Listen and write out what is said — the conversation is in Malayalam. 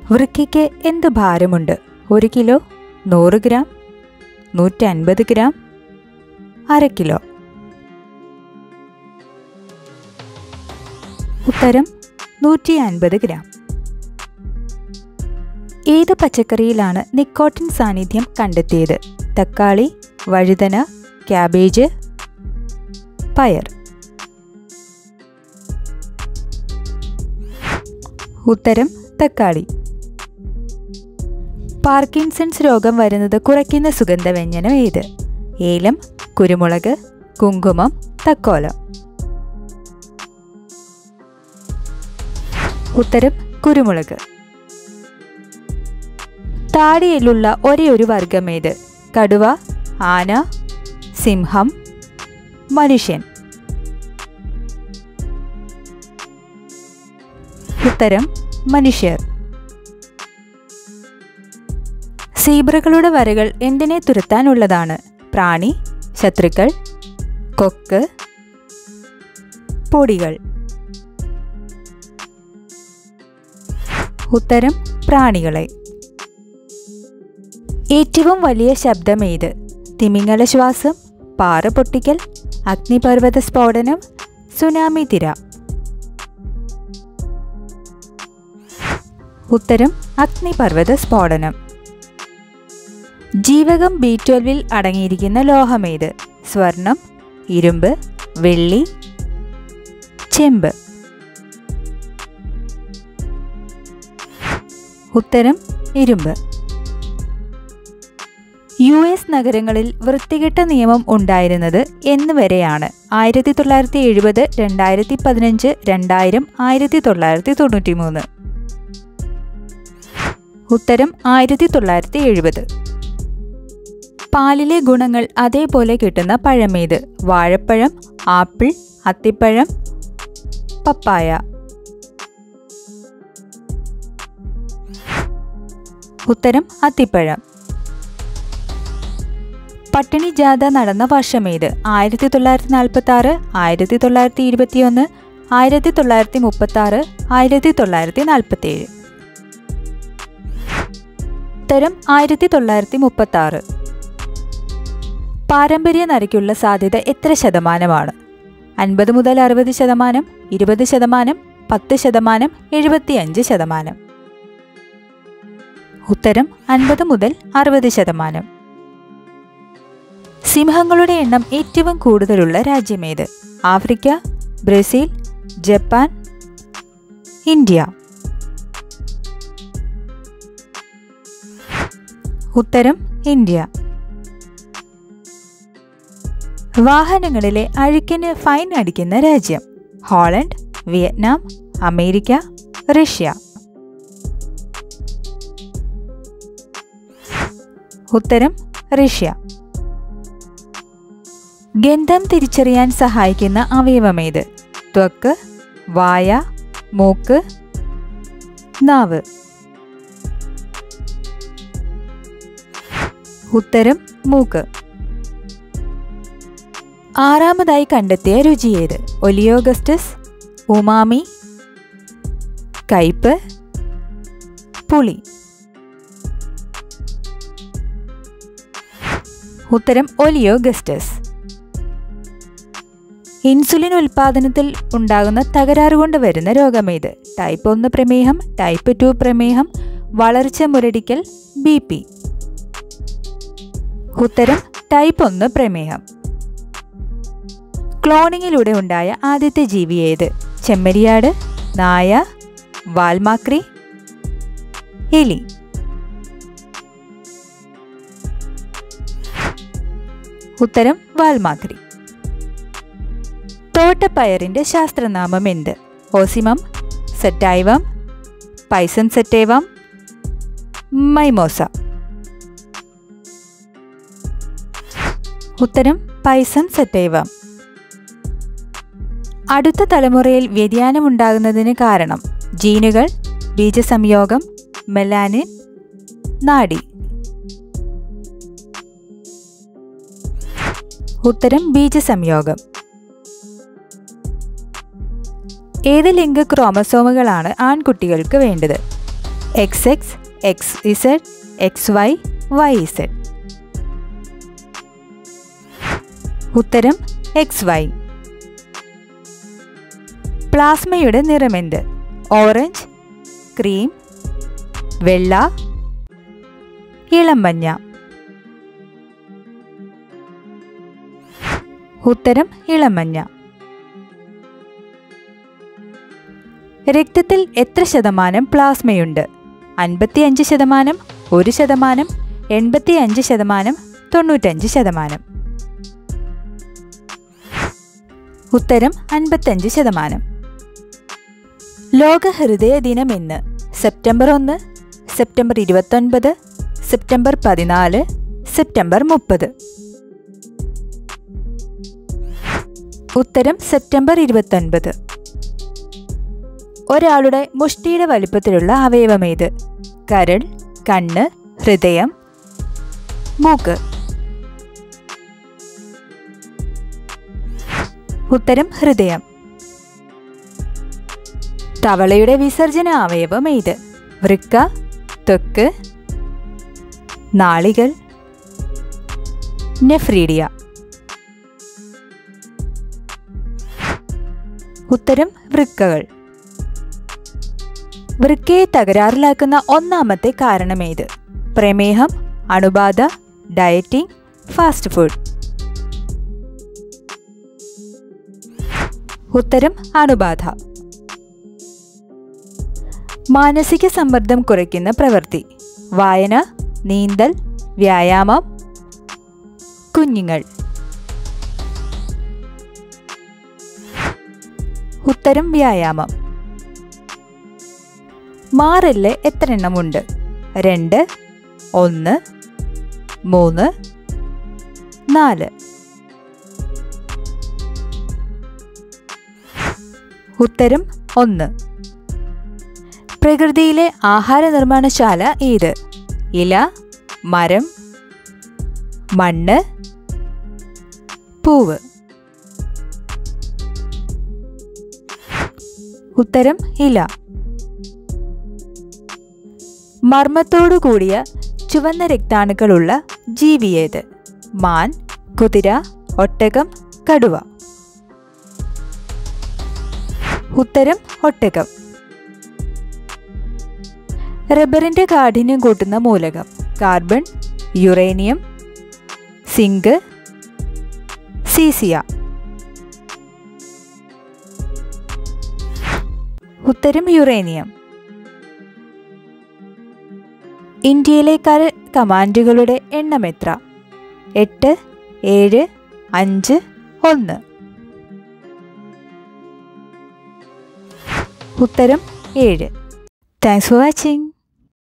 വൃക്കയ്ക്ക് എന്ത് ഭാരമുണ്ട് ഒരു കിലോ നൂറ് ഗ്രാം നൂറ്റൻപത് ഗ്രാം അര കിലോ ഉത്തരം നൂറ്റി അൻപത് ഗ്രാം ഏത് പച്ചക്കറിയിലാണ് നിക്കോട്ടിൻ സാന്നിധ്യം കണ്ടെത്തിയത് തക്കാളി വഴുതന ക്യാബേജ് പയർ ഉത്തരം തക്കാളി പാർക്കിൻസൺസ് രോഗം വരുന്നത് കുറയ്ക്കുന്ന സുഗന്ധവ്യഞ്ജനം ഏത് ഏലം കുരുമുളക് കുങ്കുമം തക്കോലം ഉത്തരം കുരുമുളക് താടിയിലുള്ള ഒരേ ഒരു വർഗമേത് കടുവ ആന സിംഹം മനുഷ്യൻ ഉത്തരം മനുഷ്യർ സീബ്രകളുടെ വരകൾ എന്തിനെ തുരത്താനുള്ളതാണ് പ്രാണി ശത്രുക്കൾ കൊക്ക് പൊടികൾ ഉത്തരം പ്രാണികളെ ഏറ്റവും വലിയ ശബ്ദമേത് തിമിംഗല ശ്വാസം പാറ പൊട്ടിക്കൽ അഗ്നിപർവ്വത സ്ഫോടനം സുനാമി തിര ഉത്തരം അഗ്നിപർവ്വത സ്ഫോടനം ജീവകം ബി ട്വൽവിൽ അടങ്ങിയിരിക്കുന്ന ലോഹമേത് സ്വർണം ഇരുമ്പ് വെള്ളി ചെമ്പ് ഉത്തരം ഇരുമ്പ് യു എസ് നഗരങ്ങളിൽ വൃത്തികെട്ട നിയമം ഉണ്ടായിരുന്നത് എന്ന് വരെയാണ് ആയിരത്തി തൊള്ളായിരത്തി എഴുപത് രണ്ടായിരത്തി പതിനഞ്ച് രണ്ടായിരം ആയിരത്തി തൊള്ളായിരത്തി തൊണ്ണൂറ്റി മൂന്ന് ഉത്തരം ആയിരത്തി തൊള്ളായിരത്തി എഴുപത് പാലിലെ ഗുണങ്ങൾ അതേപോലെ കിട്ടുന്ന പഴമേത് വാഴപ്പഴം ആപ്പിൾ അത്തിപ്പഴം പപ്പായ ഉത്തരം അത്തിപ്പഴം പട്ടിണി ജാഥ നടന്ന വർഷമേത് ആയിരത്തി തൊള്ളായിരത്തി നാൽപ്പത്തി ആറ് ആയിരത്തി തൊള്ളായിരത്തി ഇരുപത്തിയൊന്ന് ആയിരത്തി തൊള്ളായിരത്തി മുപ്പത്തി ആറ് ആയിരത്തി തൊള്ളായിരത്തി നാൽപ്പത്തി ഏഴ് ഉത്തരം ആയിരത്തി തൊള്ളായിരത്തി മുപ്പത്തി ആറ് പാരമ്പര്യ നരയ്ക്കുള്ള സാധ്യത എത്ര ശതമാനമാണ് അൻപത് മുതൽ അറുപത് ശതമാനം ഇരുപത് ശതമാനം പത്ത് ശതമാനം എഴുപത്തിയഞ്ച് ശതമാനം ഉത്തരം അൻപത് മുതൽ അറുപത് ശതമാനം സിംഹങ്ങളുടെ എണ്ണം ഏറ്റവും കൂടുതലുള്ള രാജ്യമേത് ആഫ്രിക്ക ബ്രസീൽ ജപ്പാൻ ഇന്ത്യ ഉത്തരം ഇന്ത്യ വാഹനങ്ങളിലെ അഴുക്കിന് ഫൈൻ അടിക്കുന്ന രാജ്യം ഹോളണ്ട് വിയറ്റ്നാം അമേരിക്ക റഷ്യ ഉത്തരം റഷ്യ ഗന്ധം തിരിച്ചറിയാൻ സഹായിക്കുന്ന അവയവമേത് ത്വക്ക് വായ മൂക്ക് നാവ് ഉത്തരം മൂക്ക് ആറാമതായി കണ്ടെത്തിയ രുചിയേത് ഒലിയോഗസ്റ്റസ് ഉമാമി കയ്പ് പുളി ഉത്തരം ഒലിയോഗസ്റ്റസ് ഇൻസുലിൻ ഉൽപാദനത്തിൽ ഉണ്ടാകുന്ന തകരാറ് കൊണ്ട് വരുന്ന രോഗമേത് ടൈപ്പ് ഒന്ന് പ്രമേഹം ടൈപ്പ് ടു പ്രമേഹം വളർച്ച മുരടിക്കൽ ബി പി ഉത്തരം ടൈപ്പ് ഒന്ന് പ്രമേഹം ക്ലോണിങ്ങിലൂടെ ഉണ്ടായ ആദ്യത്തെ ജീവി ഏത് ചെമ്മരിയാട് നായ വാൽമാക്രി എലി ഉത്തരം വാൽമാക്രി തോട്ടപ്പയറിന്റെ ശാസ്ത്രനാമം എന്ത് ഓസിമം സെറ്റൈവം പൈസം സെറ്റേവം മൈമോസ ഉത്തരം പൈസം സെറ്റൈവം അടുത്ത തലമുറയിൽ വ്യതിയാനമുണ്ടാകുന്നതിന് കാരണം ജീനുകൾ ബീജസംയോഗം മെലാനിൻ നാഡി ഉത്തരം ബീജസംയോഗം ഏത് ലിംഗ ക്രോമസോമുകളാണ് ആൺകുട്ടികൾക്ക് വേണ്ടത് X X X Z X Y Y Z ഉത്തരം എക്സ് വൈ പ്ലാസ്മയുടെ നിറമെന്ത് ഓറഞ്ച് ക്രീം വെള്ള ഇളം മഞ്ഞ ഉത്തരം ഇളം മഞ്ഞ രക്തത്തിൽ എത്ര ശതമാനം പ്ലാസ്മയുണ്ട് അൻപത്തിയഞ്ച് ശതമാനം ഒരു ശതമാനം എൺപത്തിയഞ്ച് ശതമാനം തൊണ്ണൂറ്റഞ്ച് ശതമാനം ഉത്തരം അൻപത്തഞ്ച് ശതമാനം ലോക ഹൃദയ ദിനം എന്ന് സെപ്റ്റംബർ ഒന്ന് സെപ്റ്റംബർ ഇരുപത്തൊൻപത് സെപ്റ്റംബർ പതിനാല് സെപ്റ്റംബർ മുപ്പത് ഉത്തരം സെപ്റ്റംബർ ഇരുപത്തൊൻപത് ഒരാളുടെ മുഷ്ടിയുടെ വലിപ്പത്തിലുള്ള അവയവമേത് കരൾ കണ്ണ് ഹൃദയം മൂക്ക് ഉത്തരം ഹൃദയം തവളയുടെ വിസർജന അവയവം ഏത് വൃക്ക ത്വക്ക് നാളികൾ നെഫ്രീഡിയ ഉത്തരം വൃക്കകൾ വൃക്കയെ തകരാറിലാക്കുന്ന ഒന്നാമത്തെ കാരണമേത് പ്രമേഹം അണുബാധ ഡയറ്റിംഗ് ഫാസ്റ്റ് ഫുഡ് ഉത്തരം അണുബാധ മാനസിക സമ്മർദ്ദം കുറയ്ക്കുന്ന പ്രവൃത്തി വായന നീന്തൽ വ്യായാമം കുഞ്ഞുങ്ങൾ ഉത്തരം വ്യായാമം മാറല് എത്ര എണ്ണമുണ്ട് രണ്ട് ഒന്ന് മൂന്ന് നാല് ഉത്തരം ഒന്ന് പ്രകൃതിയിലെ ആഹാര നിർമ്മാണശാല ഏത് ഇല മരം മണ്ണ് പൂവ് ഉത്തരം ഇല മർമ്മത്തോടു കൂടിയ ചുവന്ന രക്താണുക്കളുള്ള ജീവിയേത് മാൻ കുതിര ഒട്ടകം കടുവ ഉത്തരം ഒട്ടകം റബ്ബറിന്റെ കാഠിന്യം കൂട്ടുന്ന മൂലകം കാർബൺ യുറേനിയം സിങ്ക് സീസിയ ഉത്തരം യുറേനിയം ഇന്ത്യയിലെ കര കമാൻഡുകളുടെ എണ്ണം എത്ര എട്ട് ഏഴ് അഞ്ച് ഒന്ന് ഉത്തരം ഏഴ് താങ്ക്സ് ഫോർ വാച്ചിങ്